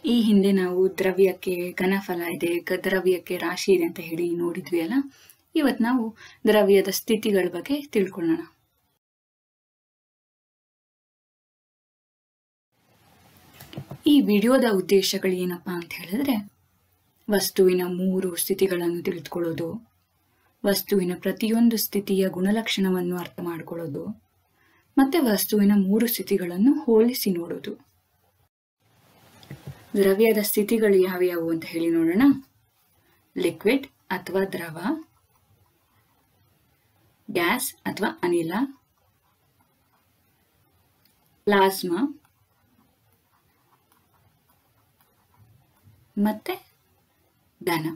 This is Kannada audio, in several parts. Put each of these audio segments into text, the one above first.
ಈ ಹಿಂದೆ ನಾವು ದ್ರವ್ಯಕ್ಕೆ ಘನಫಲ ಇದೆ ಗ- ದ್ರವ್ಯಕ್ಕೆ ರಾಶಿ ಇದೆ ಅಂತ ಹೇಳಿ ನೋಡಿದ್ವಿ ಅಲ್ಲ ಇವತ್ತು ನಾವು ದ್ರವ್ಯದ ಸ್ಥಿತಿಗಳ ಬಗ್ಗೆ ತಿಳ್ಕೊಳ್ಳೋಣ ಈ ವಿಡಿಯೋದ ಉದ್ದೇಶಗಳು ಏನಪ್ಪಾ ಅಂತ ಹೇಳಿದ್ರೆ ವಸ್ತುವಿನ ಮೂರು ಸ್ಥಿತಿಗಳನ್ನು ತಿಳಿದುಕೊಳ್ಳೋದು ವಸ್ತುವಿನ ಪ್ರತಿಯೊಂದು ಸ್ಥಿತಿಯ ಗುಣಲಕ್ಷಣವನ್ನು ಅರ್ಥ ಮಾಡಿಕೊಳ್ಳೋದು ಮತ್ತೆ ವಸ್ತುವಿನ ಮೂರು ಸ್ಥಿತಿಗಳನ್ನು ಹೋಲಿಸಿ ನೋಡೋದು ದ್ರವ್ಯದ ಸ್ಥಿತಿಗಳು ಯಾವ್ಯಾವು ಅಂತ ಹೇಳಿ ನೋಡೋಣ ಲಿಕ್ವಿಡ್ ಅಥವಾ ದ್ರವ ಗ್ಯಾಸ್ ಅಥವಾ ಅನಿಲ ಪ್ಲಾಸ್ಮಾ ಮತ್ತೆ ಘನ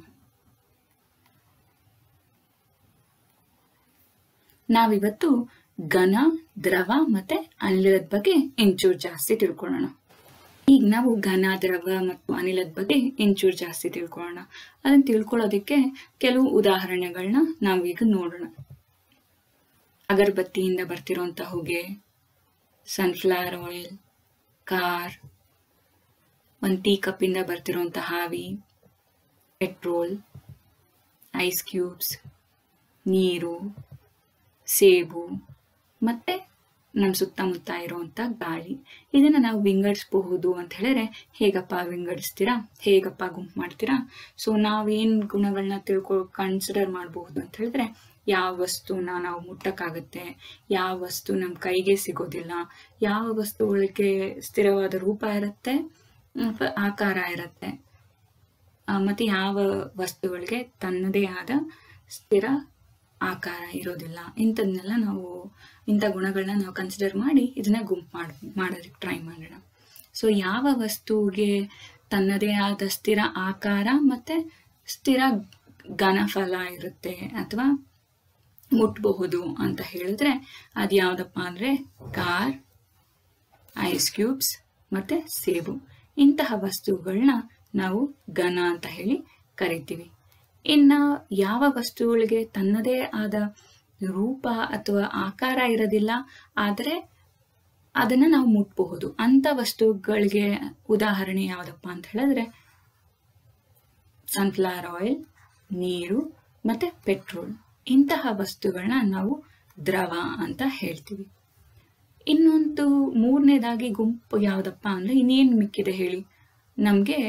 ನಾವಿವತ್ತು ಘನ ದ್ರವ ಮತ್ತೆ ಅನಿಲದ ಬಗ್ಗೆ ಇಂಚೂರು ಜಾಸ್ತಿ ತಿಳ್ಕೊಳ್ಳೋಣ ಈಗ ನಾವು ಘನ ದ್ರವ ಮತ್ತು ಅನಿಲದ ಬಗ್ಗೆ ಇಂಚೂರು ಜಾಸ್ತಿ ತಿಳ್ಕೊಳ್ಳೋಣ ಅದನ್ನ ತಿಳ್ಕೊಳ್ಳೋದಕ್ಕೆ ಕೆಲವು ಉದಾಹರಣೆಗಳನ್ನ ನಾವು ಈಗ ನೋಡೋಣ ಅಗರಬತ್ತಿಯಿಂದ ಬರ್ತಿರೋಂಥ ಹೊಗೆ ಸನ್ಫ್ಲವರ್ ಆಯಿಲ್ ಕಾರ್ ಒಂದು ಟೀ ಕಪ್ಪಿಂದ ಬರ್ತಿರೋಂಥ ಹಾವಿ ಪೆಟ್ರೋಲ್ ಐಸ್ ಕ್ಯೂಬ್ಸ್ ನೀರು ಸೇಬು ಮತ್ತೆ ನಮ್ಮ ಸುತ್ತಮುತ್ತ ಇರುವಂತ ಗಾಳಿ ಇದನ್ನ ನಾವು ವಿಂಗಡಿಸಬಹುದು ಅಂತ ಹೇಳಿದ್ರೆ ಹೇಗಪ್ಪ ವಿಂಗಡಿಸ್ತೀರಾ ಹೇಗಪ್ಪ ಗುಂಪು ಮಾಡ್ತೀರಾ ಸೊ ನಾವೇನ್ ಗುಣಗಳನ್ನ ತಿಳ್ಕೊ ಕನ್ಸಿಡರ್ ಮಾಡಬಹುದು ಅಂತ ಹೇಳಿದ್ರೆ ಯಾವ ವಸ್ತುನ ನಾವು ಮುಟ್ಟಕ್ಕಾಗತ್ತೆ ಯಾವ ವಸ್ತು ನಮ್ಮ ಕೈಗೆ ಸಿಗೋದಿಲ್ಲ ಯಾವ ವಸ್ತುಗಳಿಗೆ ಸ್ಥಿರವಾದ ರೂಪ ಇರುತ್ತೆ ಅಥವಾ ಆಕಾರ ಇರುತ್ತೆ ಆ, ಮತ್ತೆ ಯಾವ ವಸ್ತುಗಳಿಗೆ ತನ್ನದೇ ಆದ ಸ್ಥಿರ ಆಕಾರ ಇರೋದಿಲ್ಲ ಇಂಥದ್ನೆಲ್ಲ ನಾವು ಇಂಥ ಗುಣಗಳನ್ನ ನಾವು ಕನ್ಸಿಡರ್ ಮಾಡಿ ಇದನ್ನ ಗುಂಪು ಮಾಡ್ ಮಾಡೋದಕ್ಕೆ ಟ್ರೈ ಮಾಡೋಣ ಸೊ ಯಾವ ವಸ್ತುವಿಗೆ ತನ್ನದೇ ಆದ ಸ್ಥಿರ ಆಕಾರ ಮತ್ತೆ ಸ್ಥಿರ ಘನಫಲ ಇರುತ್ತೆ ಅಥವಾ ಮುಟ್ಬಹುದು ಅಂತ ಹೇಳಿದ್ರೆ ಅದು ಯಾವ್ದಪ್ಪ ಅಂದ್ರೆ ಕಾರ್ ಐಸ್ ಕ್ಯೂಬ್ಸ್ ಮತ್ತೆ ಸೇಬು ಇಂತಹ ವಸ್ತುಗಳನ್ನ ನಾವು ಘನ ಅಂತ ಹೇಳಿ ಕರಿತೀವಿ ಇನ್ನ ಯಾವ ವಸ್ತುಗಳಿಗೆ ತನ್ನದೇ ಆದ ರೂಪ ಅಥವಾ ಆಕಾರ ಇರೋದಿಲ್ಲ ಆದರೆ ಅದನ್ನ ನಾವು ಮುಟ್ಬಹುದು ಅಂತ ವಸ್ತುಗಳಿಗೆ ಉದಾಹರಣೆ ಯಾವ್ದಪ್ಪ ಅಂತ ಹೇಳಿದ್ರೆ ಸನ್ಫ್ಲವರ್ ಆಯಿಲ್ ನೀರು ಮತ್ತೆ ಪೆಟ್ರೋಲ್ ಇಂತಹ ವಸ್ತುಗಳನ್ನ ನಾವು ದ್ರವ ಅಂತ ಹೇಳ್ತೀವಿ ಇನ್ನೊಂದು ಮೂರನೇದಾಗಿ ಗುಂಪು ಯಾವ್ದಪ್ಪ ಅಂದ್ರೆ ಇನ್ನೇನು ಮಿಕ್ಕಿದೆ ಹೇಳಿ ನಮಗೆ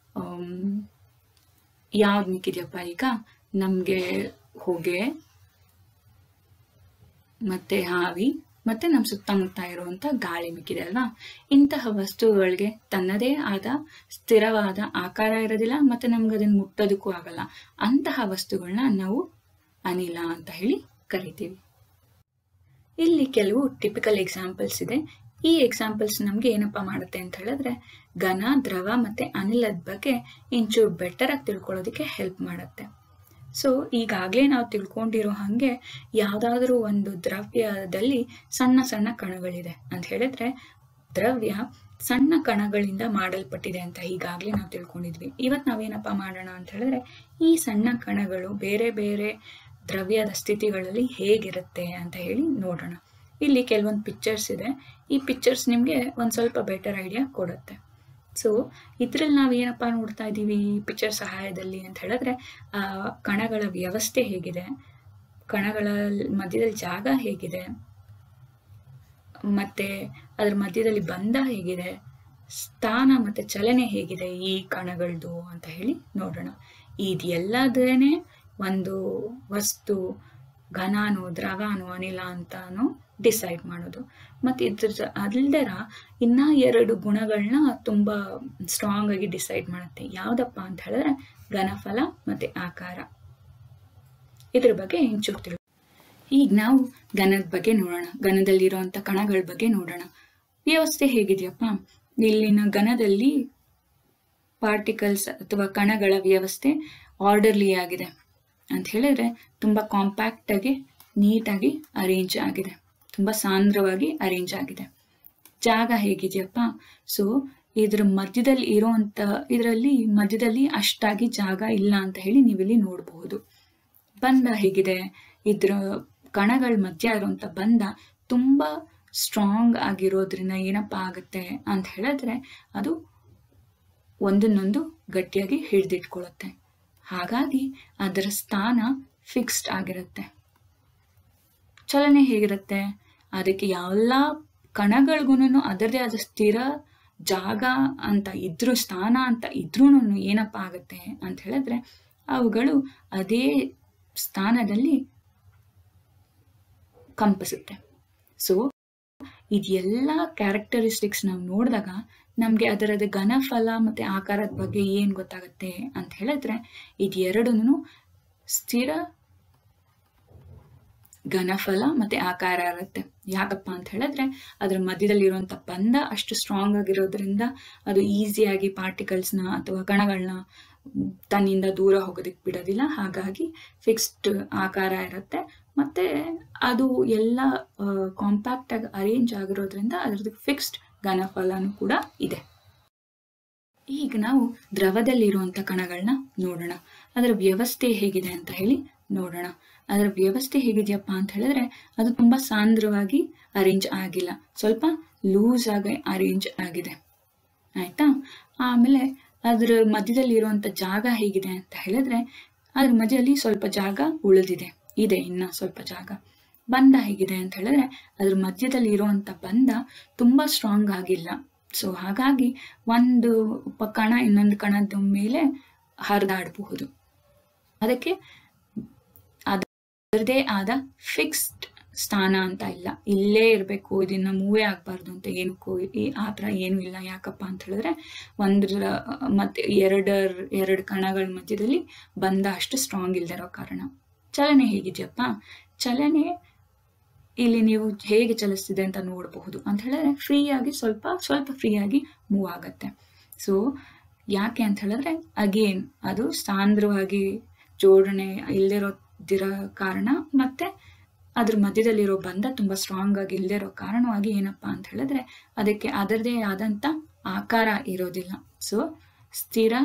ಯಾವ್ದು ಮಿಕ್ಕಿದೆಯಪ್ಪ ಈಗ ನಮಗೆ ಹೊಗೆ ಮತ್ತೆ ಹಾವಿ ಮತ್ತೆ ನಮ್ಮ ಸುತ್ತಮುತ್ತ ಇರುವಂತ ಗಾಳಿ ಮಿಕ್ಕಿದೆ ಅಲ್ವಾ ಇಂತಹ ವಸ್ತುಗಳಿಗೆ ತನ್ನದೇ ಆದ ಸ್ಥಿರವಾದ ಆಕಾರ ಇರೋದಿಲ್ಲ ಮತ್ತೆ ನಮ್ಗೆ ಅದನ್ನ ಮುಟ್ಟೋದಕ್ಕೂ ಆಗಲ್ಲ ಅಂತಹ ವಸ್ತುಗಳನ್ನ ನಾವು ಅನಿಲ ಅಂತ ಹೇಳಿ ಕರಿತೀವಿ ಇಲ್ಲಿ ಕೆಲವು ಟಿಪಿಕಲ್ ಎಕ್ಸಾಂಪಲ್ಸ್ ಇದೆ ಈ ಎಕ್ಸಾಂಪಲ್ಸ್ ನಮ್ಗೆ ಏನಪ್ಪಾ ಮಾಡುತ್ತೆ ಅಂತ ಹೇಳಿದ್ರೆ ಘನ ದ್ರವ ಮತ್ತೆ ಅನಿಲದ ಬಗ್ಗೆ ಇಂಚೂರು ಬೆಟರ್ ಆಗಿ ತಿಳ್ಕೊಳ್ಳೋದಕ್ಕೆ ಹೆಲ್ಪ್ ಮಾಡುತ್ತೆ ಸೊ ಈಗಾಗಲೇ ನಾವು ತಿಳ್ಕೊಂಡಿರೋ ಹಾಗೆ ಯಾವುದಾದ್ರೂ ಒಂದು ದ್ರವ್ಯದಲ್ಲಿ ಸಣ್ಣ ಸಣ್ಣ ಕಣಗಳಿದೆ ಅಂತ ಹೇಳಿದ್ರೆ ದ್ರವ್ಯ ಸಣ್ಣ ಕಣಗಳಿಂದ ಮಾಡಲ್ಪಟ್ಟಿದೆ ಅಂತ ಈಗಾಗಲೇ ನಾವು ತಿಳ್ಕೊಂಡಿದ್ವಿ ಇವತ್ತು ನಾವೇನಪ್ಪ ಮಾಡೋಣ ಅಂತ ಹೇಳಿದ್ರೆ ಈ ಸಣ್ಣ ಕಣಗಳು ಬೇರೆ ಬೇರೆ ದ್ರವ್ಯದ ಸ್ಥಿತಿಗಳಲ್ಲಿ ಹೇಗಿರುತ್ತೆ ಅಂತ ಹೇಳಿ ನೋಡೋಣ ಇಲ್ಲಿ ಕೆಲವೊಂದು ಪಿಕ್ಚರ್ಸ್ ಇದೆ ಈ ಪಿಕ್ಚರ್ಸ್ ನಿಮಗೆ ಒಂದು ಸ್ವಲ್ಪ ಬೆಟರ್ ಐಡಿಯಾ ಕೊಡುತ್ತೆ ಸೊ ಇದ್ರಲ್ಲಿ ನಾವು ಏನಪ್ಪ ನೋಡ್ತಾ ಇದ್ದೀವಿ ಈ ಪಿಕ್ಚರ್ ಸಹಾಯದಲ್ಲಿ ಅಂತ ಹೇಳಿದ್ರೆ ಆ ಕಣಗಳ ವ್ಯವಸ್ಥೆ ಹೇಗಿದೆ ಕಣಗಳ ಮಧ್ಯದಲ್ಲಿ ಜಾಗ ಹೇಗಿದೆ ಮತ್ತೆ ಅದ್ರ ಮಧ್ಯದಲ್ಲಿ ಬಂಧ ಹೇಗಿದೆ ಸ್ಥಾನ ಮತ್ತೆ ಚಲನೆ ಹೇಗಿದೆ ಈ ಕಣಗಳದು ಅಂತ ಹೇಳಿ ನೋಡೋಣ ಇದೆಲ್ಲದೇನೆ ಒಂದು ವಸ್ತು ಘನಾನು ದ್ರವಾನು ಅನಿಲ ಅಂತಾನು ಡಿಸೈಡ್ ಮಾಡೋದು ಮತ್ತೆ ಇದ್ರ ಜ- ಅಲ್ದರ ಇನ್ನ ಎರಡು ಗುಣಗಳನ್ನ ತುಂಬಾ ಸ್ಟ್ರಾಂಗ್ ಆಗಿ ಡಿಸೈಡ್ ಮಾಡುತ್ತೆ ಯಾವ್ದಪ್ಪ ಅಂತ ಹೇಳಿದ್ರೆ ಘನಫಲ ಮತ್ತೆ ಆಕಾರ ಇದ್ರ ಬಗ್ಗೆ ಇಂಚೂರು ತಿಳಿ ಈಗ ನಾವು ಘನದ ಬಗ್ಗೆ ನೋಡೋಣ ಘನದಲ್ಲಿರುವಂತ ಕಣಗಳ ಬಗ್ಗೆ ನೋಡೋಣ ವ್ಯವಸ್ಥೆ ಹೇಗಿದೆಯಪ್ಪ ಇಲ್ಲಿನ ಘನದಲ್ಲಿ ಪಾರ್ಟಿಕಲ್ಸ್ ಅಥವಾ ಕಣಗಳ ವ್ಯವಸ್ಥೆ ಆರ್ಡರ್ಲಿ ಆಗಿದೆ ಅಂತ ಹೇಳಿದ್ರೆ ತುಂಬಾ ಕಾಂಪ್ಯಾಕ್ಟ್ ಆಗಿ ನೀಟಾಗಿ ಅರೇಂಜ್ ಆಗಿದೆ ತುಂಬಾ ಸಾಂದ್ರವಾಗಿ ಅರೇಂಜ್ ಆಗಿದೆ ಜಾಗ ಹೇಗಿದೆಯಪ್ಪ ಸೊ ಇದ್ರ ಮಧ್ಯದಲ್ಲಿ ಇರೋಂಥ ಇದರಲ್ಲಿ ಮಧ್ಯದಲ್ಲಿ ಅಷ್ಟಾಗಿ ಜಾಗ ಇಲ್ಲ ಅಂತ ಹೇಳಿ ನೀವಿಲ್ಲಿ ನೋಡಬಹುದು ಬಂಧ ಹೇಗಿದೆ ಇದ್ರ ಕಣಗಳ ಮಧ್ಯ ಇರುವಂತ ಬಂಧ ತುಂಬಾ ಸ್ಟ್ರಾಂಗ್ ಆಗಿರೋದ್ರಿಂದ ಏನಪ್ಪಾ ಆಗುತ್ತೆ ಅಂತ ಹೇಳಿದ್ರೆ ಅದು ಒಂದನ್ನೊಂದು ಗಟ್ಟಿಯಾಗಿ ಹಿಡಿದಿಟ್ಕೊಳ್ಳುತ್ತೆ ಹಾಗಾಗಿ ಅದರ ಸ್ಥಾನ ಫಿಕ್ಸ್ಡ್ ಆಗಿರುತ್ತೆ ಚಲನೆ ಹೇಗಿರುತ್ತೆ ಅದಕ್ಕೆ ಎಲ್ಲ ಕಣಗಳಿಗೂ ಅದರದೇ ಆದ ಸ್ಥಿರ ಜಾಗ ಅಂತ ಇದ್ರೂ ಸ್ಥಾನ ಅಂತ ಇದ್ರೂ ಏನಪ್ಪ ಆಗುತ್ತೆ ಅಂತ ಹೇಳಿದ್ರೆ ಅವುಗಳು ಅದೇ ಸ್ಥಾನದಲ್ಲಿ ಕಂಪಿಸುತ್ತೆ ಸೊ ಇದೆಲ್ಲ ಕ್ಯಾರೆಕ್ಟರಿಸ್ಟಿಕ್ಸ್ ನಾವು ನೋಡಿದಾಗ ನಮಗೆ ಅದರದ ಘನಫಲ ಮತ್ತು ಆಕಾರದ ಬಗ್ಗೆ ಏನು ಗೊತ್ತಾಗುತ್ತೆ ಅಂತ ಹೇಳಿದ್ರೆ ಇದೆರಡೂ ಸ್ಥಿರ ಘನಫಲ ಮತ್ತೆ ಆಕಾರ ಇರುತ್ತೆ ಯಾಕಪ್ಪ ಅಂತ ಹೇಳಿದ್ರೆ ಅದ್ರ ಮಧ್ಯದಲ್ಲಿರುವಂಥ ಬಂಧ ಅಷ್ಟು ಸ್ಟ್ರಾಂಗ್ ಆಗಿರೋದ್ರಿಂದ ಅದು ಈಸಿಯಾಗಿ ಪಾರ್ಟಿಕಲ್ಸ್ನ ಅಥವಾ ಕಣಗಳನ್ನ ತನ್ನಿಂದ ದೂರ ಹೋಗೋದಕ್ಕೆ ಬಿಡೋದಿಲ್ಲ ಹಾಗಾಗಿ ಫಿಕ್ಸ್ಡ್ ಆಕಾರ ಇರುತ್ತೆ ಮತ್ತೆ ಅದು ಎಲ್ಲ ಕಾಂಪ್ಯಾಕ್ಟ್ ಆಗಿ ಅರೇಂಜ್ ಆಗಿರೋದ್ರಿಂದ ಅದ್ರದ್ದು ಫಿಕ್ಸ್ಡ್ ಘನಫಲನೂ ಕೂಡ ಇದೆ ಈಗ ನಾವು ದ್ರವದಲ್ಲಿರುವಂಥ ಕಣಗಳನ್ನ ನೋಡೋಣ ಅದರ ವ್ಯವಸ್ಥೆ ಹೇಗಿದೆ ಅಂತ ಹೇಳಿ ನೋಡೋಣ ಅದರ ವ್ಯವಸ್ಥೆ ಹೇಗಿದೆಯಪ್ಪ ಅಂತ ಹೇಳಿದ್ರೆ ಅದು ತುಂಬ ಸಾಂದ್ರವಾಗಿ ಅರೇಂಜ್ ಆಗಿಲ್ಲ ಸ್ವಲ್ಪ ಲೂಸ್ ಆಗಿ ಅರೇಂಜ್ ಆಗಿದೆ ಆಯ್ತಾ ಆಮೇಲೆ ಅದರ ಮಧ್ಯದಲ್ಲಿ ಇರುವಂಥ ಜಾಗ ಹೇಗಿದೆ ಅಂತ ಹೇಳಿದ್ರೆ ಅದ್ರ ಮಧ್ಯದಲ್ಲಿ ಸ್ವಲ್ಪ ಜಾಗ ಉಳಿದಿದೆ ಇದೆ ಇನ್ನ ಸ್ವಲ್ಪ ಜಾಗ ಬಂಧ ಹೇಗಿದೆ ಅಂತ ಹೇಳಿದ್ರೆ ಅದ್ರ ಮಧ್ಯದಲ್ಲಿ ಇರುವಂಥ ಬಂಧ ತುಂಬ ಸ್ಟ್ರಾಂಗ್ ಆಗಿಲ್ಲ ಸೊ ಹಾಗಾಗಿ ಒಂದು ಪ- ಕಣ ಇನ್ನೊಂದು ಕಣದ ಮೇಲೆ ಹರಿದಾಡಬಹುದು ಅದಕ್ಕೆ ಅದರದೇ ಆದ ಫಿಕ್ಸ್ಡ್ ಸ್ಥಾನ ಅಂತ ಇಲ್ಲ ಇಲ್ಲೇ ಇರಬೇಕು ಇದನ್ನ ಮೂವೇ ಆಗಬಾರ್ದು ಅಂತ ಏನಕ್ಕೂ ಈ ಆ ಥರ ಏನೂ ಇಲ್ಲ ಯಾಕಪ್ಪ ಅಂತ ಹೇಳಿದ್ರೆ ಒಂದ್ರ ಮತ್ತೆ ಎರಡರ ಎರಡು ಕಣಗಳ ಮಧ್ಯದಲ್ಲಿ ಬಂಧ ಅಷ್ಟು ಸ್ಟ್ರಾಂಗ್ ಇಲ್ದಿರೋ ಕಾರಣ ಚಲನೆ ಹೇಗಿದೆಯಪ್ಪ ಚಲನೆ ಇಲ್ಲಿ ನೀವು ಹೇಗೆ ಚಲಿಸ್ತಿದೆ ಅಂತ ನೋಡಬಹುದು ಅಂತ ಹೇಳಿದ್ರೆ ಫ್ರೀಯಾಗಿ ಸ್ವಲ್ಪ ಸ್ವಲ್ಪ ಫ್ರೀಯಾಗಿ ಮೂವ್ ಆಗತ್ತೆ ಸೊ ಯಾಕೆ ಅಂತ ಹೇಳಿದ್ರೆ ಅಗೇನ್ ಅದು ಸಾಂದ್ರವಾಗಿ ಜೋಡಣೆ ಇಲ್ದಿರೋದಿರೋ ಕಾರಣ ಮತ್ತೆ ಅದ್ರ ಮಧ್ಯದಲ್ಲಿರೋ ಬಂಧ ತುಂಬಾ ಸ್ಟ್ರಾಂಗ್ ಆಗಿ ಇಲ್ದಿರೋ ಕಾರಣವಾಗಿ ಏನಪ್ಪಾ ಅಂತ ಹೇಳಿದ್ರೆ ಅದಕ್ಕೆ ಅದರದೇ ಆದಂತ ಆಕಾರ ಇರೋದಿಲ್ಲ ಸೊ ಸ್ಥಿರ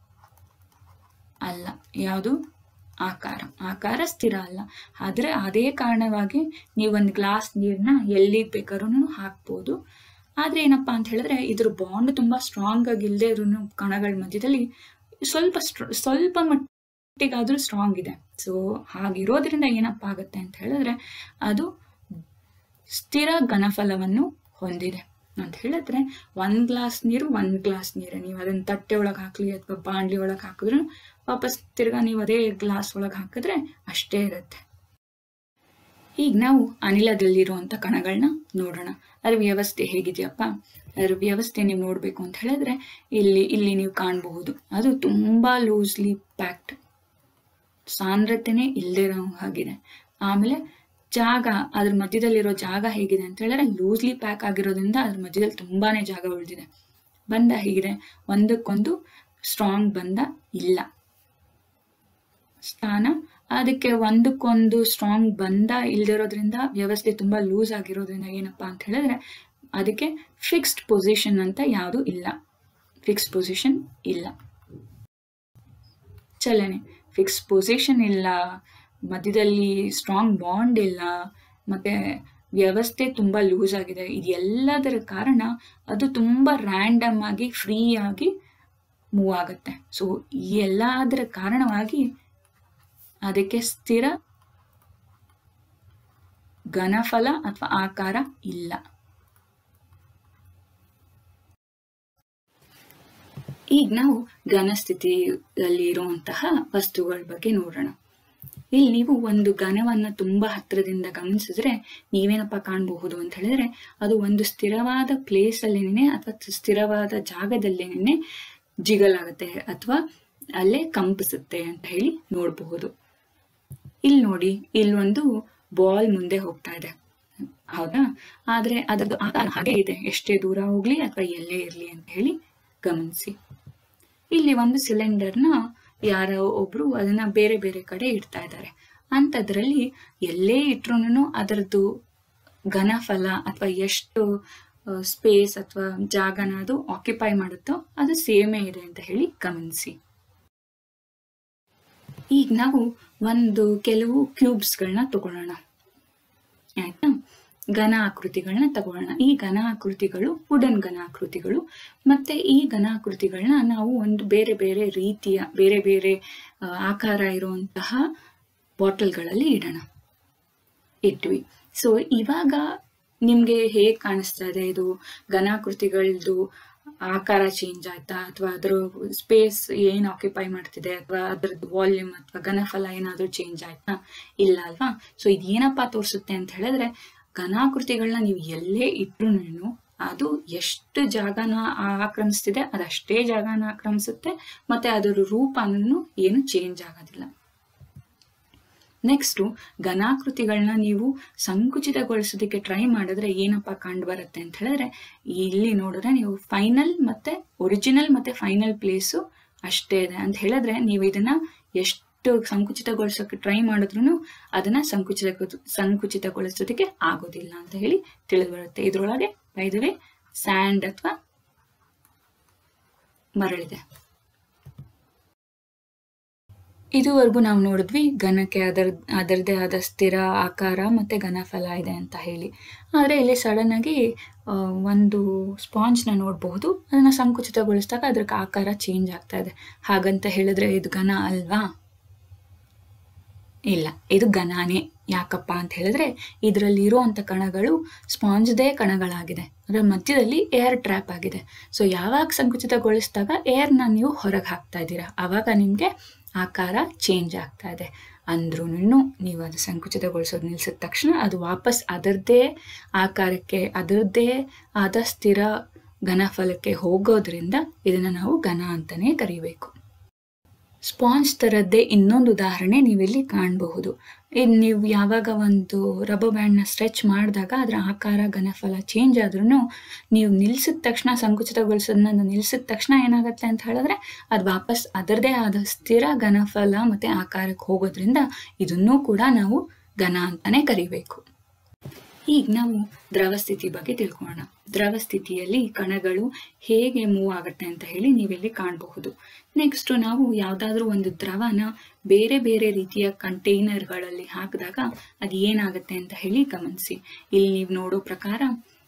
ಅಲ್ಲ ಯಾವುದು ಆಕಾರ ಆಕಾರ ಸ್ಥಿರ ಅಲ್ಲ ಆದ್ರೆ ಅದೇ ಕಾರಣವಾಗಿ ನೀವು ಒಂದು ಗ್ಲಾಸ್ ನೀರನ್ನ ಎಲ್ಲಿ ಬೇಕಾದ್ರೂ ಹಾಕ್ಬೋದು ಆದ್ರೆ ಏನಪ್ಪಾ ಅಂತ ಹೇಳಿದ್ರೆ ಇದ್ರ ಬಾಂಡ್ ತುಂಬಾ ಸ್ಟ್ರಾಂಗ್ ಆಗಿ ಇಲ್ಲದೆ ಇರೋ ಕಣಗಳ ಮಧ್ಯದಲ್ಲಿ ಸ್ವಲ್ಪ ಸ್ಟ್ರ- ಸ್ವಲ್ಪ ಮಟ್ಟಿಗಾದ್ರೂ ಸ್ಟ್ರಾಂಗ್ ಇದೆ ಸೊ ಹಾಗಿರೋದ್ರಿಂದ ಏನಪ್ಪಾ ಆಗುತ್ತೆ ಅಂತ ಹೇಳಿದ್ರೆ ಅದು ಸ್ಥಿರ ಘನಫಲವನ್ನು ಹೊಂದಿದೆ ಅಂತ ಹೇಳಿದ್ರೆ ಒಂದ್ ಗ್ಲಾಸ್ ನೀರು ಒಂದ್ ಗ್ಲಾಸ್ ನೀರು ನೀವು ಅದನ್ನ ತಟ್ಟೆ ಒಳಗೆ ಹಾಕ್ಲಿ ಅಥವಾ ಬಾಂಡ್ಲಿ ಒಳಗೆ ಹಾಕಿದ್ರು ವಾಪಸ್ ತಿರ್ಗಾ ನೀವು ಅದೇ ಗ್ಲಾಸ್ ಒಳಗೆ ಹಾಕಿದ್ರೆ ಅಷ್ಟೇ ಇರುತ್ತೆ ಈಗ ನಾವು ಅನಿಲದಲ್ಲಿರುವಂಥ ಕಣಗಳನ್ನ ನೋಡೋಣ ಅದರ ವ್ಯವಸ್ಥೆ ಹೇಗಿದೆಯಪ್ಪ ಅದರ ವ್ಯವಸ್ಥೆ ನೀವು ನೋಡಬೇಕು ಅಂತ ಹೇಳಿದ್ರೆ ಇಲ್ಲಿ ಇಲ್ಲಿ ನೀವು ಕಾಣಬಹುದು ಅದು ತುಂಬಾ ಲೂಸ್ಲಿ ಪ್ಯಾಕ್ಡ್ ಸಾಂದ್ರತೆನೇ ಇಲ್ಲದಿರೋ ಹಾಗಿದೆ ಆಮೇಲೆ ಜಾಗ ಅದ್ರ ಮಧ್ಯದಲ್ಲಿರೋ ಜಾಗ ಹೇಗಿದೆ ಅಂತ ಹೇಳಿದ್ರೆ ಲೂಸ್ಲಿ ಪ್ಯಾಕ್ ಆಗಿರೋದ್ರಿಂದ ಅದ್ರ ಮಧ್ಯದಲ್ಲಿ ತುಂಬಾನೇ ಜಾಗ ಉಳಿದಿದೆ ಬಂಧ ಹೇಗಿದೆ ಒಂದಕ್ಕೊಂದು ಸ್ಟ್ರಾಂಗ್ ಬಂಧ ಇಲ್ಲ ಸ್ಥಾನ ಅದಕ್ಕೆ ಒಂದಕ್ಕೊಂದು ಸ್ಟ್ರಾಂಗ್ ಬಂಧ ಇಲ್ದಿರೋದ್ರಿಂದ ವ್ಯವಸ್ಥೆ ತುಂಬಾ ಲೂಸ್ ಆಗಿರೋದ್ರಿಂದ ಏನಪ್ಪಾ ಅಂತ ಹೇಳಿದ್ರೆ ಅದಕ್ಕೆ ಫಿಕ್ಸ್ಡ್ ಪೊಸಿಷನ್ ಅಂತ ಯಾವುದು ಇಲ್ಲ ಫಿಕ್ಸ್ಡ್ ಪೊಸಿಷನ್ ಇಲ್ಲ ಚಲನೆ ಫಿಕ್ಸ್ ಪೊಸಿಷನ್ ಇಲ್ಲ ಮಧ್ಯದಲ್ಲಿ ಸ್ಟ್ರಾಂಗ್ ಬಾಂಡ್ ಇಲ್ಲ ಮತ್ತೆ ವ್ಯವಸ್ಥೆ ತುಂಬಾ ಲೂಸ್ ಆಗಿದೆ ಇದೆಲ್ಲದರ ಕಾರಣ ಅದು ತುಂಬಾ ರ್ಯಾಂಡಮ್ ಆಗಿ ಫ್ರೀ ಆಗಿ ಮೂವ್ ಆಗುತ್ತೆ ಸೊ ಈ ಎಲ್ಲದರ ಕಾರಣವಾಗಿ ಅದಕ್ಕೆ ಸ್ಥಿರ ಘನಫಲ ಅಥವಾ ಆಕಾರ ಇಲ್ಲ ಈಗ ನಾವು ಘನಸ್ಥಿತಿಯಲ್ಲಿ ಇರುವಂತಹ ವಸ್ತುಗಳ ಬಗ್ಗೆ ನೋಡೋಣ ಇಲ್ಲಿ ನೀವು ಒಂದು ಘನವನ್ನ ತುಂಬಾ ಹತ್ತಿರದಿಂದ ಗಮನಿಸಿದ್ರೆ ನೀವೇನಪ್ಪ ಕಾಣಬಹುದು ಅಂತ ಹೇಳಿದ್ರೆ ಅದು ಒಂದು ಸ್ಥಿರವಾದ ಪ್ಲೇಸ್ ಅಲ್ಲೇನೆ ಅಥವಾ ಸ್ಥಿರವಾದ ಜಾಗದಲ್ಲೇನೆ ಜಿಗಲಾಗುತ್ತೆ ಅಥವಾ ಅಲ್ಲೇ ಕಂಪಿಸುತ್ತೆ ಅಂತ ಹೇಳಿ ನೋಡಬಹುದು ಇಲ್ಲಿ ನೋಡಿ ಇಲ್ಲಿ ಒಂದು ಬಾಲ್ ಮುಂದೆ ಹೋಗ್ತಾ ಇದೆ ಹೌದಾ ಆದ್ರೆ ಅದರದ್ದು ಆಕಾರ ಹಾಗೆ ಇದೆ ಎಷ್ಟೇ ದೂರ ಹೋಗ್ಲಿ ಅಥವಾ ಎಲ್ಲೇ ಇರ್ಲಿ ಅಂತ ಹೇಳಿ ಗಮನಿಸಿ ಇಲ್ಲಿ ಒಂದು ಸಿಲಿಂಡರ್ನ ಯಾರೋ ಒಬ್ರು ಅದನ್ನ ಬೇರೆ ಬೇರೆ ಕಡೆ ಇಡ್ತಾ ಇದ್ದಾರೆ ಅಂಥದ್ರಲ್ಲಿ ಎಲ್ಲೇ ಇಟ್ರು ಅದರದ್ದು ಘನಫಲ ಅಥವಾ ಎಷ್ಟು ಸ್ಪೇಸ್ ಅಥವಾ ಜಾಗನ ಅದು ಆಕ್ಯುಪೈ ಮಾಡುತ್ತೋ ಅದು ಸೇಮೇ ಇದೆ ಅಂತ ಹೇಳಿ ಗಮನಿಸಿ ಈಗ ನಾವು ಒಂದು ಕೆಲವು ಕ್ಯೂಬ್ಸ್ಗಳನ್ನ ತಗೊಳ್ಳೋಣ ಆಯ್ತಾ ಘನ ಆಕೃತಿಗಳನ್ನ ತಗೊಳ್ಳೋಣ ಈ ಘನ ಆಕೃತಿಗಳು ವುಡನ್ ಘನ ಆಕೃತಿಗಳು ಮತ್ತೆ ಈ ಘನ ಆಕೃತಿಗಳನ್ನ ನಾವು ಒಂದು ಬೇರೆ ಬೇರೆ ರೀತಿಯ ಬೇರೆ ಬೇರೆ ಆ, ಆಕಾರ ಇರುವಂತಹ ಬಾಟಲ್ಗಳಲ್ಲಿ ಇಡೋಣ ಇಟ್ವಿ ಸೊ ಇವಾಗ ನಿಮ್ಗೆ ಹೇಗ್ ಕಾಣಿಸ್ತಾ ಇದೆ ಇದು ಘನಾಕೃತಿಗಳದ್ದು ಆಕಾರ ಚೇಂಜ್ ಆಯ್ತಾ ಅಥವಾ ಅದರ ಸ್ಪೇಸ್ ಏನ್ ಆಕ್ಯುಪೈ ಮಾಡ್ತಿದೆ ಅಥವಾ ಅದರದ್ದು ವಾಲ್ಯೂಮ್ ಅಥವಾ ಘನಫಲ ಏನಾದ್ರೂ ಚೇಂಜ್ ಆಯ್ತಾ ಇಲ್ಲ ಅಲ್ವಾ ಸೊ ಇದೇನಪ್ಪ ತೋರಿಸುತ್ತೆ ಅಂತ ಹೇಳಿದ್ರೆ ಘನಾಕೃತಿಗಳನ್ನ ನೀವು ಎಲ್ಲೇ ಇಟ್ರು ಅದು ಎಷ್ಟು ಜಾಗನ ಆಕ್ರಮಿಸ್ತಿದೆ ಅದಷ್ಟೇ ಜಾಗನ ಆಕ್ರಮಿಸುತ್ತೆ ಮತ್ತೆ ಅದರ ರೂಪನೂ ಏನು ಚೇಂಜ್ ಆಗೋದಿಲ್ಲ ನೆಕ್ಸ್ಟು ಘನಾಕೃತಿಗಳನ್ನ ನೀವು ಸಂಕುಚಿತಗೊಳಿಸೋದಕ್ಕೆ ಟ್ರೈ ಮಾಡಿದ್ರೆ ಏನಪ್ಪ ಕಂಡು ಬರುತ್ತೆ ಅಂತ ಹೇಳಿದ್ರೆ ಇಲ್ಲಿ ನೋಡಿದ್ರೆ ನೀವು ಫೈನಲ್ ಮತ್ತೆ ಒರಿಜಿನಲ್ ಮತ್ತೆ ಫೈನಲ್ ಪ್ಲೇಸು ಅಷ್ಟೇ ಇದೆ ಅಂತ ಹೇಳಿದ್ರೆ ನೀವು ಇದನ್ನ ಎಷ್ಟು ಸಂಕುಚಿತಗೊಳಿಸೋಕೆ ಟ್ರೈ ಮಾಡಿದ್ರು ಅದನ್ನ ಸಂಕುಚಿತ ಸಂಕುಚಿತಗೊಳಿಸೋದಕ್ಕೆ ಆಗೋದಿಲ್ಲ ಅಂತ ಹೇಳಿ ತಿಳಿದು ಬರುತ್ತೆ ಇದ್ರೊಳಗೆ ಬೈದವೆ ಸ್ಯಾಂಡ್ ಅಥವಾ ಮರಳಿದೆ ಇದುವರೆಗೂ ನಾವು ನೋಡಿದ್ವಿ ಘನಕ್ಕೆ ಅದರ ಅದರದೇ ಆದ ಸ್ಥಿರ ಆಕಾರ ಮತ್ತೆ ಘನಫಲ ಇದೆ ಅಂತ ಹೇಳಿ ಆದರೆ ಇಲ್ಲಿ ಸಡನ್ ಆಗಿ ಆ, ಒಂದು ಸ್ಪಾಂಜ್ನ ನೋಡಬಹುದು ಅದನ್ನ ಸಂಕುಚಿತಗೊಳಿಸಿದಾಗ ಅದ್ರ ಆಕಾರ ಚೇಂಜ್ ಆಗ್ತಾ ಇದೆ ಹಾಗಂತ ಹೇಳಿದ್ರೆ ಇದು ಘನ ಅಲ್ವಾ ಇಲ್ಲ ಇದು ಘನಾನೇ ಯಾಕಪ್ಪ ಅಂತ ಹೇಳಿದ್ರೆ ಇದರಲ್ಲಿ ಇರುವಂತ ಕಣಗಳು ಸ್ಪಾಂಜ್ದೇ ಕಣಗಳಾಗಿದೆ ಅದರ ಮಧ್ಯದಲ್ಲಿ ಏರ್ ಟ್ರ್ಯಾಪ್ ಆಗಿದೆ ಸೊ ಯಾವಾಗ ಸಂಕುಚಿತಗೊಳಿಸಿದಾಗ ಏರ್ನ ನೀವು ಹೊರಗೆ ಹಾಕ್ತಾ ಇದ್ದೀರಾ ಆವಾಗ ನಿಮಗೆ ಆಕಾರ ಚೇಂಜ್ ಆಗ್ತಾ ಇದೆ ಅಂದ್ರೂ ನೀವು ಅದು ಸಂಕುಚಿತಗೊಳಿಸೋದು ನಿಲ್ಸಿದ ತಕ್ಷಣ ಅದು ವಾಪಸ್ ಅದರದ್ದೇ ಆಕಾರಕ್ಕೆ ಅದರದ್ದೇ ಆದ ಸ್ಥಿರ ಘನಫಲಕ್ಕೆ ಹೋಗೋದ್ರಿಂದ ಇದನ್ನು ನಾವು ಘನ ಅಂತಾನೆ ಕರಿಬೇಕು ಸ್ಪಾಂಜ್ ಥರದ್ದೇ ಇನ್ನೊಂದು ಉದಾಹರಣೆ ನೀವಿಲ್ಲಿ ಕಾಣಬಹುದು ಇನ್ನು ನೀವು ಯಾವಾಗ ಒಂದು ರಬ್ಬರ್ ಬ್ಯಾಂಡ್ನ ಸ್ಟ್ರೆಚ್ ಮಾಡಿದಾಗ ಅದರ ಆಕಾರ ಘನಫಲ ಚೇಂಜ್ ಆದ್ರೂ ನೀವು ನಿಲ್ಸಿದ ತಕ್ಷಣ ಸಂಕುಚಿತಗೊಳಿಸೋದನ್ನ ನಿಲ್ಸಿದ ತಕ್ಷಣ ಏನಾಗುತ್ತೆ ಅಂತ ಹೇಳಿದ್ರೆ ಅದು ವಾಪಸ್ ಅದರದೇ ಆದ ಸ್ಥಿರ ಘನಫಲ ಮತ್ತೆ ಆಕಾರಕ್ಕೆ ಹೋಗೋದ್ರಿಂದ ಇದನ್ನೂ ಕೂಡ ನಾವು ಘನ ಅಂತಾನೆ ಕರಿಬೇಕು ಈಗ ನಾವು ದ್ರವ ಸ್ಥಿತಿ ಬಗ್ಗೆ ತಿಳ್ಕೊಳ್ಳೋಣ ದ್ರವ ಸ್ಥಿತಿಯಲ್ಲಿ ಕಣಗಳು ಹೇಗೆ ಮೂವ್ ಆಗುತ್ತೆ ಅಂತ ಹೇಳಿ ನೀವಿಲ್ಲಿ ಕಾಣಬಹುದು ನೆಕ್ಸ್ಟ್ ನಾವು ಯಾವ್ದಾದ್ರೂ ಒಂದು ದ್ರವನ ಬೇರೆ ಬೇರೆ ರೀತಿಯ ಕಂಟೈನರ್ಗಳಲ್ಲಿ ಹಾಕಿದಾಗ ಅದು ಏನಾಗುತ್ತೆ ಅಂತ ಹೇಳಿ ಗಮನಿಸಿ ಇಲ್ಲಿ ನೀವು ನೋಡೋ ಪ್ರಕಾರ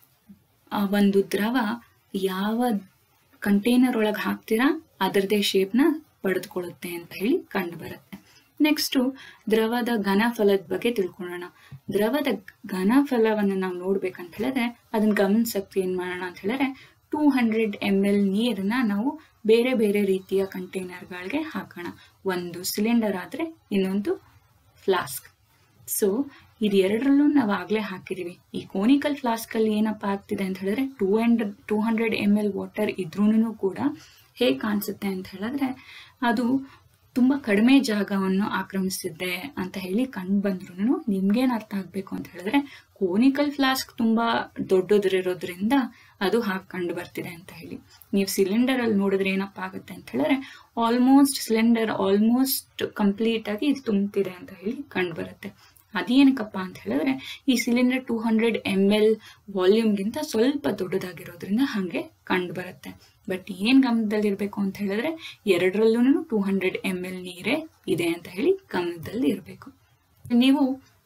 ಆ ಒಂದು ದ್ರವ ಯಾವ ಕಂಟೈನರ್ ಒಳಗೆ ಹಾಕ್ತೀರಾ ಅದರದೇ ಶೇಪ್ನ ಪಡೆದುಕೊಳ್ಳುತ್ತೆ ಅಂತ ಹೇಳಿ ಕಂಡು ಬರುತ್ತೆ ನೆಕ್ಸ್ಟು ದ್ರವದ ಘನಫಲದ ಬಗ್ಗೆ ತಿಳ್ಕೊಳ್ಳೋಣ ದ್ರವದ ಘನಫಲವನ್ನು ನಾವು ನೋಡ್ಬೇಕಂತ ಹೇಳಿದ್ರೆ ಅದನ್ನ ಗಮನಿಸಕ್ಕೆ ಏನ್ ಮಾಡೋಣ ಅಂತ ಹೇಳಿದ್ರೆ ಟೂ ಹಂಡ್ರೆಡ್ ಎಮ್ ಎಲ್ ನೀರನ್ನ ನಾವು ಬೇರೆ ಬೇರೆ ರೀತಿಯ ಕಂಟೈನರ್ಗಳಿಗೆ ಹಾಕೋಣ ಒಂದು ಸಿಲಿಂಡರ್ ಆದ್ರೆ ಇನ್ನೊಂದು ಫ್ಲಾಸ್ಕ್ ಸೊ ಇದೆರಡರಲ್ಲೂ ನಾವು ಆಗ್ಲೇ ಹಾಕಿದೀವಿ ಈ ಕೋನಿಕಲ್ ಫ್ಲಾಸ್ಕ್ ಅಲ್ಲಿ ಏನಪ್ಪ ಆಗ್ತಿದೆ ಅಂತ ಹೇಳಿದ್ರೆ two hundred two hundred M L water ಇದ್ರೂ ಕೂಡ ಹೇಗೆ ಕಾಣಿಸುತ್ತೆ ಅಂತ ಹೇಳಿದ್ರೆ ಅದು ತುಂಬಾ ಕಡಿಮೆ ಜಾಗವನ್ನು ಆಕ್ರಮಿಸಿದೆ ಅಂತ ಹೇಳಿ ಕಂಡು ಬಂದ್ರು ನಿಮ್ಗೇನ್ ಅರ್ಥ ಆಗ್ಬೇಕು ಅಂತ ಹೇಳಿದ್ರೆ ಕೋನಿಕಲ್ ಫ್ಲಾಸ್ಕ್ ತುಂಬಾ ದೊಡ್ಡದಿರೋದ್ರಿಂದ ಅದು ಹಾಗೆ ಕಂಡು ಬರ್ತಿದೆ ಅಂತ ಹೇಳಿ ನೀವು ಸಿಲಿಂಡರ್ ಅಲ್ಲಿ ನೋಡಿದ್ರೆ ಏನಪ್ಪ ಆಗುತ್ತೆ ಅಂತ ಹೇಳಿದ್ರೆ ಆಲ್ಮೋಸ್ಟ್ ಸಿಲಿಂಡರ್ ಆಲ್ಮೋಸ್ಟ್ ಕಂಪ್ಲೀಟ್ ಆಗಿ ಇದು ತುಂಬ್ತಿದೆ ಅಂತ ಹೇಳಿ ಕಂಡು ಬರುತ್ತೆ ಅದೇನಕ್ಕಪ್ಪ ಅಂತ ಹೇಳಿದ್ರೆ ಈ cylinder two hundred M L ವಾಲ್ಯೂಮ್ಗಿಂತ ಸ್ವಲ್ಪ ದೊಡ್ಡದಾಗಿರೋದ್ರಿಂದ ಹಾಗೆ ಕಂಡು ಬರುತ್ತೆ ಬಟ್ ಏನ್ ಗಮನದಲ್ಲಿರ್ಬೇಕು ಅಂತ ಹೇಳಿದ್ರೆ ಎರಡರಲ್ಲೂ ಟೂ ಹಂಡ್ರೆಡ್ ಎಮ್ ಎಲ್ ನೀರೇ ಇದೆ ಅಂತ ಹೇಳಿ ಗಮನದಲ್ಲಿ ಇರಬೇಕು ನೀವು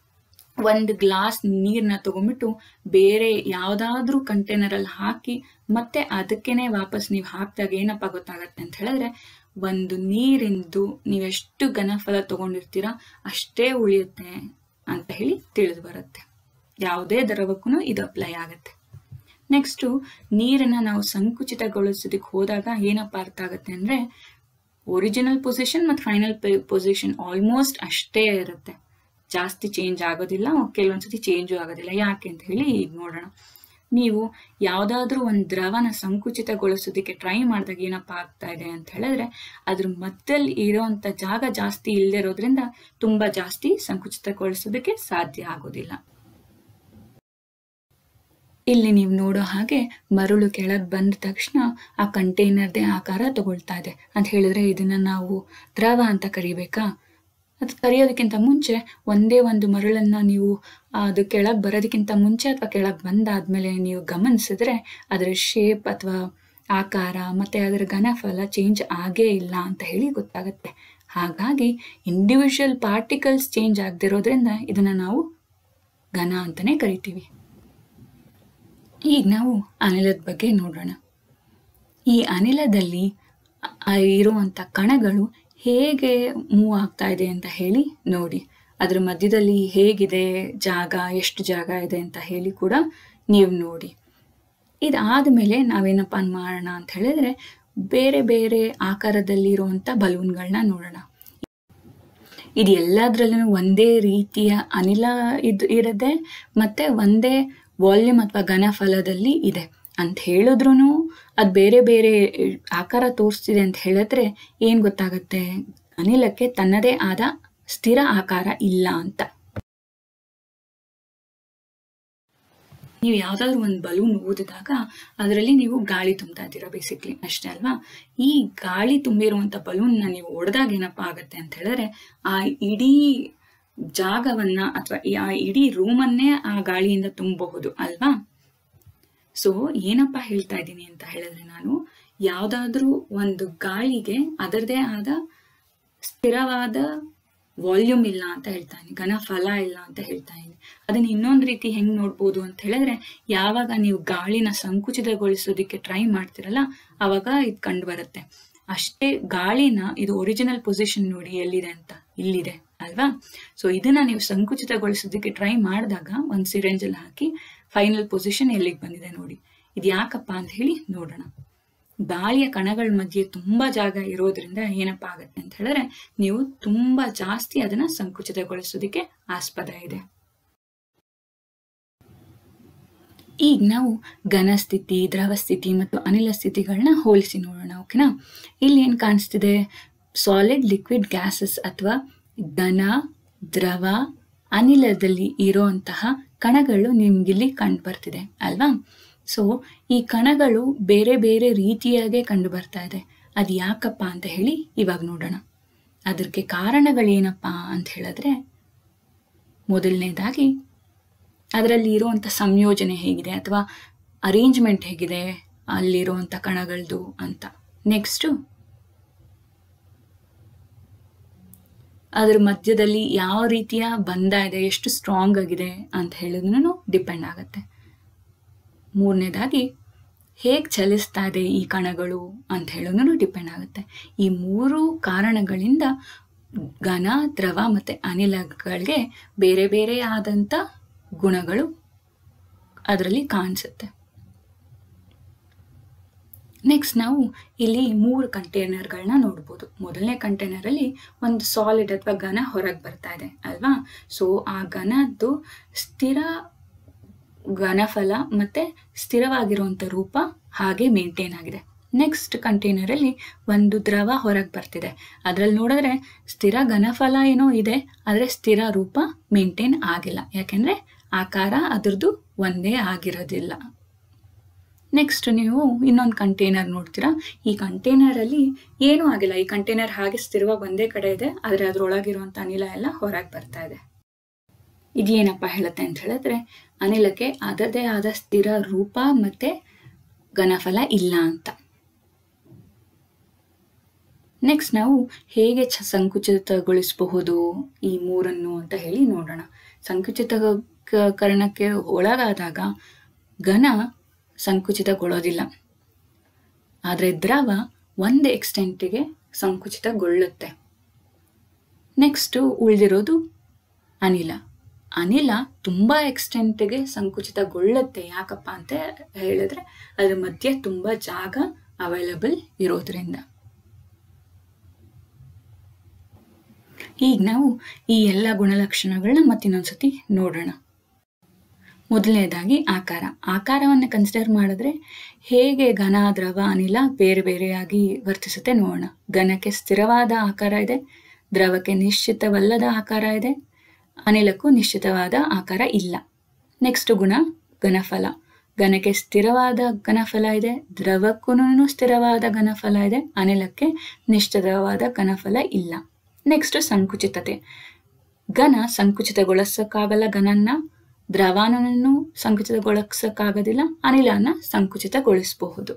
ಒಂದು ಗ್ಲಾಸ್ ನೀರನ್ನ ತಗೊಂಡ್ಬಿಟ್ಟು ಬೇರೆ ಯಾವ್ದಾದ್ರೂ ಕಂಟೈನರ್ ಅಲ್ಲಿ ಹಾಕಿ ಮತ್ತೆ ಅದಕ್ಕೇನೆ ವಾಪಸ್ ನೀವು ಹಾಕಿದಾಗ ಏನಪ್ಪ ಗೊತ್ತಾಗತ್ತೆ ಅಂತ ಹೇಳಿದ್ರೆ ಒಂದು ನೀರಿಂದು ನೀವೆಷ್ಟು ಘನಫಲ ತಗೊಂಡಿರ್ತೀರಾ ಅಷ್ಟೇ ಉಳಿಯುತ್ತೆ ಅಂತ ಹೇಳಿ ತಿಳಿದು ಬರುತ್ತೆ ಯಾವುದೇ ದ್ರವಕ್ಕೂ ಇದು ಅಪ್ಲೈ ಆಗುತ್ತೆ ನೆಕ್ಸ್ಟು ನೀರನ್ನ ನಾವು ಸಂಕುಚಿತಗೊಳಿಸೋದಕ್ಕೆ ಹೋದಾಗ ಏನಪ್ಪ ಅರ್ಥ ಆಗುತ್ತೆ ಅಂದ್ರೆ ಒರಿಜಿನಲ್ ಪೊಸಿಷನ್ ಮತ್ತು ಫೈನಲ್ ಪೊಸಿಷನ್ ಆಲ್ಮೋಸ್ಟ್ ಅಷ್ಟೇ ಇರುತ್ತೆ ಜಾಸ್ತಿ ಚೇಂಜ್ ಆಗೋದಿಲ್ಲ ಕೆಲವೊಂದ್ಸತಿ ಚೇಂಜು ಆಗೋದಿಲ್ಲ ಯಾಕೆ ಅಂತ ಹೇಳಿ ಈಗ ನೋಡೋಣ ನೀವು ಯಾವುದಾದ್ರೂ ಒಂದು ದ್ರವನ ಸಂಕುಚಿತಗೊಳಿಸೋದಕ್ಕೆ ಟ್ರೈ ಮಾಡಿದಾಗ ಏನಪ್ಪ ಆಗ್ತಾ ಇದೆ ಅಂತ ಹೇಳಿದ್ರೆ ಅದ್ರ ಮಧ್ಯದಲ್ಲಿ ಇರೋಂಥ ಜಾಗ ಜಾಸ್ತಿ ಇಲ್ಲದೆ ಇರೋದ್ರಿಂದ ತುಂಬಾ ಜಾಸ್ತಿ ಸಂಕುಚಿತಗೊಳಿಸೋದಕ್ಕೆ ಸಾಧ್ಯ ಆಗೋದಿಲ್ಲ ಇಲ್ಲಿ ನೀವು ನೋಡೋ ಹಾಗೆ ಮರಳು ಕೆಳಗೆ ಬಂದ ತಕ್ಷಣ ಆ ಕಂಟೈನರ್ದೇ ಆಕಾರ ತಗೊಳ್ತಾ ಇದೆ ಅಂತ ಹೇಳಿದ್ರೆ ಇದನ್ನ ನಾವು ದ್ರವ ಅಂತ ಕರಿಬೇಕಾ ಅದು ಕರೆಯೋದಕ್ಕಿಂತ ಮುಂಚೆ ಒಂದೇ ಒಂದು ಮರಳನ್ನ ನೀವು ಅದು ಕೆಳಗೆ ಬರೋದಕ್ಕಿಂತ ಮುಂಚೆ ಅಥವಾ ಕೆಳಗೆ ಬಂದಾದ್ಮೇಲೆ ನೀವು ಗಮನಿಸಿದ್ರೆ ಅದರ ಶೇಪ್ ಅಥವಾ ಆಕಾರ ಮತ್ತೆ ಅದರ ಘನಫಲ ಚೇಂಜ್ ಆಗೇ ಇಲ್ಲ ಅಂತ ಹೇಳಿ ಗೊತ್ತಾಗುತ್ತೆ ಹಾಗಾಗಿ ಇಂಡಿವಿಜುವಲ್ ಪಾರ್ಟಿಕಲ್ಸ್ ಚೇಂಜ್ ಆಗದಿರೋದ್ರಿಂದ ಇದನ್ನ ನಾವು ಘನ ಅಂತಾನೆ ಕರಿತೀವಿ ಈಗ ನಾವು ಅನಿಲದ ಬಗ್ಗೆ ನೋಡೋಣ ಈ ಅನಿಲದಲ್ಲಿ ಆ- ಇರುವಂಥ ಕಣಗಳು ಹೇಗೆ ಮೂವ್ ಆಗ್ತಾ ಇದೆ ಅಂತ ಹೇಳಿ ನೋಡಿ ಅದ್ರ ಮಧ್ಯದಲ್ಲಿ ಹೇಗಿದೆ ಜಾಗ ಎಷ್ಟು ಜಾಗ ಇದೆ ಅಂತ ಹೇಳಿ ಕೂಡ ನೀವು ನೋಡಿ ಇದಾದ ಮೇಲೆ ನಾವೇನಪ್ಪ ಮಾಡೋಣ ಅಂತ ಹೇಳಿದ್ರೆ ಬೇರೆ ಬೇರೆ ಆಕಾರದಲ್ಲಿ ಇರುವಂಥ ಬಲೂನ್ಗಳನ್ನ ನೋಡೋಣ ಇದು ಎಲ್ಲದರಲ್ಲೂ ಒಂದೇ ರೀತಿಯ ಅನಿಲ ಇದು ಇರದೆ ಮತ್ತೆ ಒಂದೇ ವಾಲ್ಯೂಮ್ ಅಥವಾ ಘನಫಲದಲ್ಲಿ ಇದೆ ಅಂತ ಹೇಳಿದ್ರು ಅದು ಬೇರೆ ಬೇರೆ ಆಕಾರ ತೋರಿಸ್ತಿದೆ ಅಂತ ಹೇಳಿದ್ರೆ ಏನು ಗೊತ್ತಾಗುತ್ತೆ ಅನಿಲಕ್ಕೆ ತನ್ನದೇ ಆದ ಸ್ಥಿರ ಆಕಾರ ಇಲ್ಲ ಅಂತ ನೀವು ಯಾವುದಾದ್ರೂ ಒಂದು ಬಲೂನ್ ಊದಿದಾಗ ಅದರಲ್ಲಿ ನೀವು ಗಾಳಿ ತುಂಬ್ತಾ ಇದ್ದೀರಾ ಬೇಸಿಕ್ಲಿ ಅಷ್ಟೇ ಅಲ್ವಾ ಈ ಗಾಳಿ ತುಂಬಿರುವಂಥ ಬಲೂನ್ನ ನೀವು ಒಡೆದಾಗ ಏನಪ್ಪ ಆಗುತ್ತೆ ಅಂತ ಹೇಳಿದ್ರೆ ಆ ಇಡೀ ಜಾಗವನ್ನ ಅಥವಾ ಆ ಇಡೀ ರೂಮನ್ನೇ ಆ ಗಾಳಿಯಿಂದ ತುಂಬಬಹುದು ಅಲ್ವಾ ಸೊ ಏನಪ್ಪ ಹೇಳ್ತಾ ಇದ್ದೀನಿ ಅಂತ ಹೇಳಿದ್ರೆ ನಾನು ಯಾವುದಾದ್ರೂ ಒಂದು ಗಾಳಿಗೆ ಅದರದೇ ಆದ ಸ್ಥಿರವಾದ ವಾಲ್ಯೂಮ್ ಇಲ್ಲ ಅಂತ ಹೇಳ್ತಾ ಇದ್ದೀನಿ ಘನ ಫಲ ಇಲ್ಲ ಅಂತ ಹೇಳ್ತಾ ಇದ್ದೀನಿ ಅದನ್ನ ಇನ್ನೊಂದು ರೀತಿ ಹೆಂಗ್ ನೋಡ್ಬೋದು ಅಂತ ಹೇಳಿದ್ರೆ ಯಾವಾಗ ನೀವು ಗಾಳಿನ ಸಂಕುಚಿತಗೊಳಿಸೋದಕ್ಕೆ ಟ್ರೈ ಮಾಡ್ತಿರಲ್ಲ ಅವಾಗ ಇದು ಕಂಡು ಬರುತ್ತೆ ಅಷ್ಟೇ ಗಾಳಿನ ಇದು ಒರಿಜಿನಲ್ ಪೊಸಿಷನ್ ನೋಡಿ ಎಲ್ಲಿದೆ ಅಂತ ಇಲ್ಲಿದೆ ಅಲ್ವಾ ಸೊ ಇದನ್ನ ನೀವು ಸಂಕುಚಿತಗೊಳಿಸೋದಕ್ಕೆ ಟ್ರೈ ಮಾಡಿದಾಗ ಒಂದು ಸಿರೆಂಜಲ್ಲಿ ಹಾಕಿ ಫೈನಲ್ ಪೊಸಿಷನ್ ಎಲ್ಲಿಗೆ ಬಂದಿದೆ ನೋಡಿ ಇದು ಯಾಕಪ್ಪ ಅಂತ ಹೇಳಿ ನೋಡೋಣ ಗಾಳಿಯ ಕಣಗಳ ಮಧ್ಯೆ ತುಂಬಾ ಜಾಗ ಇರೋದ್ರಿಂದ ಏನಪ್ಪ ಆಗುತ್ತೆ ಅಂತ ಹೇಳಿದ್ರೆ ನೀವು ತುಂಬಾ ಜಾಸ್ತಿ ಅದನ್ನ ಸಂಕುಚಿತಗೊಳಿಸೋದಕ್ಕೆ ಆಸ್ಪದ ಇದೆ ಈಗ ನಾವು ಘನ ಸ್ಥಿತಿ ದ್ರವ ಸ್ಥಿತಿ ಮತ್ತು ಅನಿಲ ಸ್ಥಿತಿಗಳನ್ನ ಹೋಲಿಸಿ ನೋಡೋಣ ಓಕೆನಾ ಇಲ್ಲಿ ಏನು ಕಾಣಿಸ್ತಿದೆ ಸಾಲಿಡ್ ಲಿಕ್ವಿಡ್ ಗ್ಯಾಸಸ್ ಅಥವಾ ಘನ ದ್ರವ ಅನಿಲದಲ್ಲಿ ಇರುವಂತಹ ಕಣಗಳು ನಿಮ್ಗಿಲ್ಲಿ ಕಂಡು ಬರ್ತಿದೆ ಅಲ್ವಾ ಸೊ ಈ ಕಣಗಳು ಬೇರೆ ಬೇರೆ ರೀತಿಯಾಗೆ ಕಂಡು ಬರ್ತಾ ಇದೆ ಅದು ಯಾಕಪ್ಪ ಅಂತ ಹೇಳಿ ಇವಾಗ ನೋಡೋಣ ಅದಕ್ಕೆ ಕಾರಣಗಳೇನಪ್ಪ ಅಂತ ಹೇಳಿದ್ರೆ ಮೊದಲನೇದಾಗಿ ಅದರಲ್ಲಿ ಇರುವಂಥ ಸಂಯೋಜನೆ ಹೇಗಿದೆ ಅಥವಾ ಅರೇಂಜ್ಮೆಂಟ್ ಹೇಗಿದೆ ಅಲ್ಲಿರುವಂಥ ಕಣಗಳದು ಅಂತ ನೆಕ್ಸ್ಟು ಅದ್ರ ಮಧ್ಯದಲ್ಲಿ ಯಾವ ರೀತಿಯ ಬಂಧ ಇದೆ ಎಷ್ಟು ಸ್ಟ್ರಾಂಗ್ ಆಗಿದೆ ಅಂತ ಹೇಳೋದನ್ನು ಡಿಪೆಂಡ್ ಆಗುತ್ತೆ ಮೂರನೇದಾಗಿ ಹೇಗೆ ಚಲಿಸ್ತಾ ಇದೆ ಈ ಕಣಗಳು ಅಂತ ಹೇಳೋದನ್ನು ಡಿಪೆಂಡ್ ಆಗುತ್ತೆ ಈ ಮೂರು ಕಾರಣಗಳಿಂದ ಘನ ದ್ರವ ಮತ್ತು ಅನಿಲಗಳಿಗೆ ಬೇರೆ ಬೇರೆ ಆದಂಥ ಗುಣಗಳು ಅದರಲ್ಲಿ ಕಾಣಿಸುತ್ತೆ ನೆಕ್ಸ್ಟ್ ನಾವು ಇಲ್ಲಿ ಮೂರು ಕಂಟೈನರ್ಗಳನ್ನ ನೋಡ್ಬೋದು ಮೊದಲನೇ ಕಂಟೈನರಲ್ಲಿ ಒಂದು ಸಾಲಿಡ್ ಅಥವಾ ಘನ ಹೊರಗೆ ಬರ್ತಾ ಇದೆ ಅಲ್ವಾ ಸೊ ಆ ಘನದ್ದು ಸ್ಥಿರ ಘನಫಲ ಮತ್ತೆ ಸ್ಥಿರವಾಗಿರುವಂಥ ರೂಪ ಹಾಗೆ ಮೇಂಟೈನ್ ಆಗಿದೆ ನೆಕ್ಸ್ಟ್ ಕಂಟೈನರಲ್ಲಿ ಒಂದು ದ್ರವ ಹೊರಗೆ ಬರ್ತಿದೆ ಅದರಲ್ಲಿ ನೋಡಿದ್ರೆ ಸ್ಥಿರ ಘನಫಲ ಏನೋ ಇದೆ ಆದರೆ ಸ್ಥಿರ ರೂಪ ಮೇಂಟೈನ್ ಆಗಿಲ್ಲ ಯಾಕೆಂದ್ರೆ ಆಕಾರ ಅದ್ರದ್ದು ಒಂದೇ ಆಗಿರೋದಿಲ್ಲ ನೆಕ್ಸ್ಟ್ ನೀವು ಇನ್ನೊಂದು ಕಂಟೈನರ್ ನೋಡ್ತೀರಾ ಈ ಕಂಟೈನರಲ್ಲಿ ಏನೂ ಆಗಿಲ್ಲ ಈ ಕಂಟೈನರ್ ಹಾಗೆ ಸ್ಥಿರವಾಗಿ ಒಂದೇ ಕಡೆ ಇದೆ ಆದರೆ ಅದರೊಳಗಿರುವಂಥ ಅನಿಲ ಎಲ್ಲ ಹೊರಗೆ ಬರ್ತಾ ಇದೆ ಇದೇನಪ್ಪ ಹೇಳುತ್ತೆ ಅಂತ ಹೇಳಿದ್ರೆ ಅನಿಲಕ್ಕೆ ಅದರದೇ ಆದ ಸ್ಥಿರ ರೂಪ ಮತ್ತೆ ಘನಫಲ ಇಲ್ಲ ಅಂತ ನೆಕ್ಸ್ಟ್ ನಾವು ಹೇಗೆ ಚ ಸಂಕುಚಿತಗೊಳಿಸಬಹುದು ಈ ಮೂರನ್ನು ಅಂತ ಹೇಳಿ ನೋಡೋಣ ಸಂಕುಚಿತಕರಣಕ್ಕೆ ಒಳಗಾದಾಗ ಘನ ಸಂಕುಚಿತಗೊಳ್ಳೋದಿಲ್ಲ ಆದರೆ ದ್ರವ ಒಂದು ಎಕ್ಸ್ಟೆಂಟಿಗೆ ಸಂಕುಚಿತಗೊಳ್ಳುತ್ತೆ ನೆಕ್ಸ್ಟು ಉಳಿದಿರೋದು ಅನಿಲ ಅನಿಲ ತುಂಬ ಎಕ್ಸ್ಟೆಂಟ್ಗೆ ಸಂಕುಚಿತಗೊಳ್ಳುತ್ತೆ ಯಾಕಪ್ಪ ಅಂತ ಹೇಳಿದ್ರೆ ಅದ್ರ ಮಧ್ಯೆ ತುಂಬ ಜಾಗ ಅವೈಲಬಲ್ ಇರೋದ್ರಿಂದ ಈಗ ನಾವು ಈ ಎಲ್ಲ ಗುಣಲಕ್ಷಣಗಳನ್ನ ಮತ್ತಿನ್ನೊಂದ್ಸತಿ ನೋಡೋಣ ಮೊದಲನೇದಾಗಿ ಆಕಾರ ಆಕಾರವನ್ನು ಕನ್ಸಿಡರ್ ಮಾಡಿದ್ರೆ ಹೇಗೆ ಘನ ದ್ರವ ಅನಿಲ ಬೇರೆ ಬೇರೆಯಾಗಿ ವರ್ತಿಸುತ್ತೆ ನೋಡೋಣ ಘನಕ್ಕೆ ಸ್ಥಿರವಾದ ಆಕಾರ ಇದೆ ದ್ರವಕ್ಕೆ ನಿಶ್ಚಿತವಲ್ಲದ ಆಕಾರ ಇದೆ ಅನಿಲಕ್ಕೂ ನಿಶ್ಚಿತವಾದ ಆಕಾರ ಇಲ್ಲ ನೆಕ್ಸ್ಟ್ ಗುಣ ಘನಫಲ ಘನಕ್ಕೆ ಸ್ಥಿರವಾದ ಘನಫಲ ಇದೆ ದ್ರವಕ್ಕೂ ಸ್ಥಿರವಾದ ಘನಫಲ ಇದೆ ಅನಿಲಕ್ಕೆ ನಿಶ್ಚಿತವಾದ ಘನಫಲ ಇಲ್ಲ ನೆಕ್ಸ್ಟ್ ಸಂಕುಚಿತತೆ ಘನ ಸಂಕುಚಿತಗೊಳಿಸಕ್ಕಾಗಲ್ಲ ಘನನ್ನ ದ್ರವಾನವನ್ನು ಸಂಕುಚಿತಗೊಳಿಸಕ್ಕಾಗೋದಿಲ್ಲ ಅನಿಲನ ಸಂಕುಚಿತಗೊಳಿಸಬಹುದು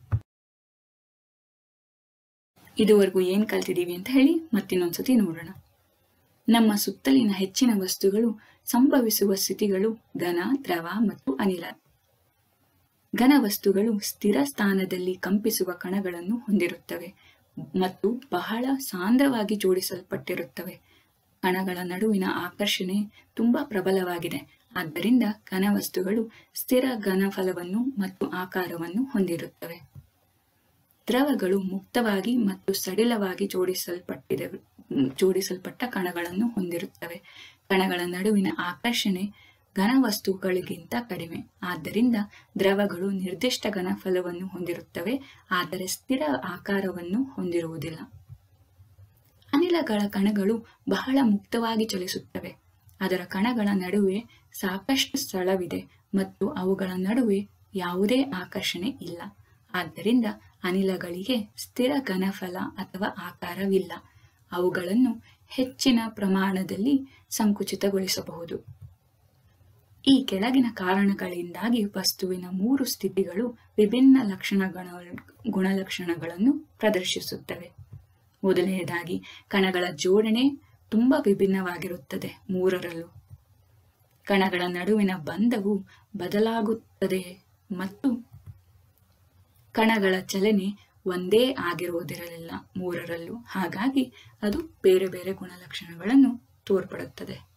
ಇದುವರೆಗೂ ಏನು ಕಲ್ತಿದ್ದೀವಿ ಅಂತ ಹೇಳಿ ಮತ್ತಿನ್ನೊಂದ್ಸತಿ ನೋಡೋಣ ನಮ್ಮ ಸುತ್ತಲಿನ ಹೆಚ್ಚಿನ ವಸ್ತುಗಳು ಸಂಭವಿಸುವ ಸ್ಥಿತಿಗಳು ಘನ ದ್ರವ ಮತ್ತು ಅನಿಲ ಘನವಸ್ತುಗಳು ಸ್ಥಿರ ಸ್ಥಾನದಲ್ಲಿ ಕಂಪಿಸುವ ಕಣಗಳನ್ನು ಹೊಂದಿರುತ್ತವೆ ಮತ್ತು ಬಹಳ ಸಾಂದ್ರವಾಗಿ ಜೋಡಿಸಲ್ಪಟ್ಟಿರುತ್ತವೆ ಕಣಗಳ ನಡುವಿನ ಆಕರ್ಷಣೆ ತುಂಬಾ ಪ್ರಬಲವಾಗಿದೆ ಆದ್ದರಿಂದ ಘನವಸ್ತುಗಳು ಸ್ಥಿರ ಘನಫಲವನ್ನು ಮತ್ತು ಆಕಾರವನ್ನು ಹೊಂದಿರುತ್ತವೆ ದ್ರವಗಳು ಮುಕ್ತವಾಗಿ ಮತ್ತು ಸಡಿಲವಾಗಿ ಜೋಡಿಸಲ್ಪಟ್ಟಿದೆ ಜೋಡಿಸಲ್ಪಟ್ಟ ಕಣಗಳನ್ನು ಹೊಂದಿರುತ್ತವೆ ಕಣಗಳ ನಡುವಿನ ಆಕರ್ಷಣೆ ಘನವಸ್ತುಗಳಿಗಿಂತ ಕಡಿಮೆ ಆದ್ದರಿಂದ ದ್ರವಗಳು ನಿರ್ದಿಷ್ಟ ಘನಫಲವನ್ನು ಹೊಂದಿರುತ್ತವೆ ಆದರೆ ಸ್ಥಿರ ಆಕಾರವನ್ನು ಹೊಂದಿರುವುದಿಲ್ಲ ಅನಿಲಗಳ ಕಣಗಳು ಬಹಳ ಮುಕ್ತವಾಗಿ ಚಲಿಸುತ್ತವೆ ಅದರ ಕಣಗಳ ನಡುವೆ ಸಾಕಷ್ಟು ಸ್ಥಳವಿದೆ ಮತ್ತು ಅವುಗಳ ನಡುವೆ ಯಾವುದೇ ಆಕರ್ಷಣೆ ಇಲ್ಲ ಆದ್ದರಿಂದ ಅನಿಲಗಳಿಗೆ ಸ್ಥಿರ ಘನಫಲ ಅಥವಾ ಆಕಾರವಿಲ್ಲ ಅವುಗಳನ್ನು ಹೆಚ್ಚಿನ ಪ್ರಮಾಣದಲ್ಲಿ ಸಂಕುಚಿತಗೊಳಿಸಬಹುದು ಈ ಕೆಳಗಿನ ಕಾರಣಗಳಿಂದಾಗಿ ವಸ್ತುವಿನ ಮೂರು ಸ್ಥಿತಿಗಳು ವಿಭಿನ್ನ ಲಕ್ಷಣಗಳ ಗುಣಲಕ್ಷಣಗಳನ್ನು ಪ್ರದರ್ಶಿಸುತ್ತವೆ ಮೊದಲನೆಯದಾಗಿ ಕಣಗಳ ಜೋಡಣೆ ತುಂಬಾ ವಿಭಿನ್ನವಾಗಿರುತ್ತದೆ ಮೂರರಲ್ಲೂ ಕಣಗಳ ನಡುವಿನ ಬಂಧವು ಬದಲಾಗುತ್ತದೆ ಮತ್ತು ಕಣಗಳ ಚಲನೆ ಒಂದೇ ಆಗಿರುವುದಿರಲಿಲ್ಲ ಮೂರರಲ್ಲೂ ಹಾಗಾಗಿ ಅದು ಬೇರೆ ಬೇರೆ ಗುಣಲಕ್ಷಣಗಳನ್ನು ತೋರ್ಪಡುತ್ತದೆ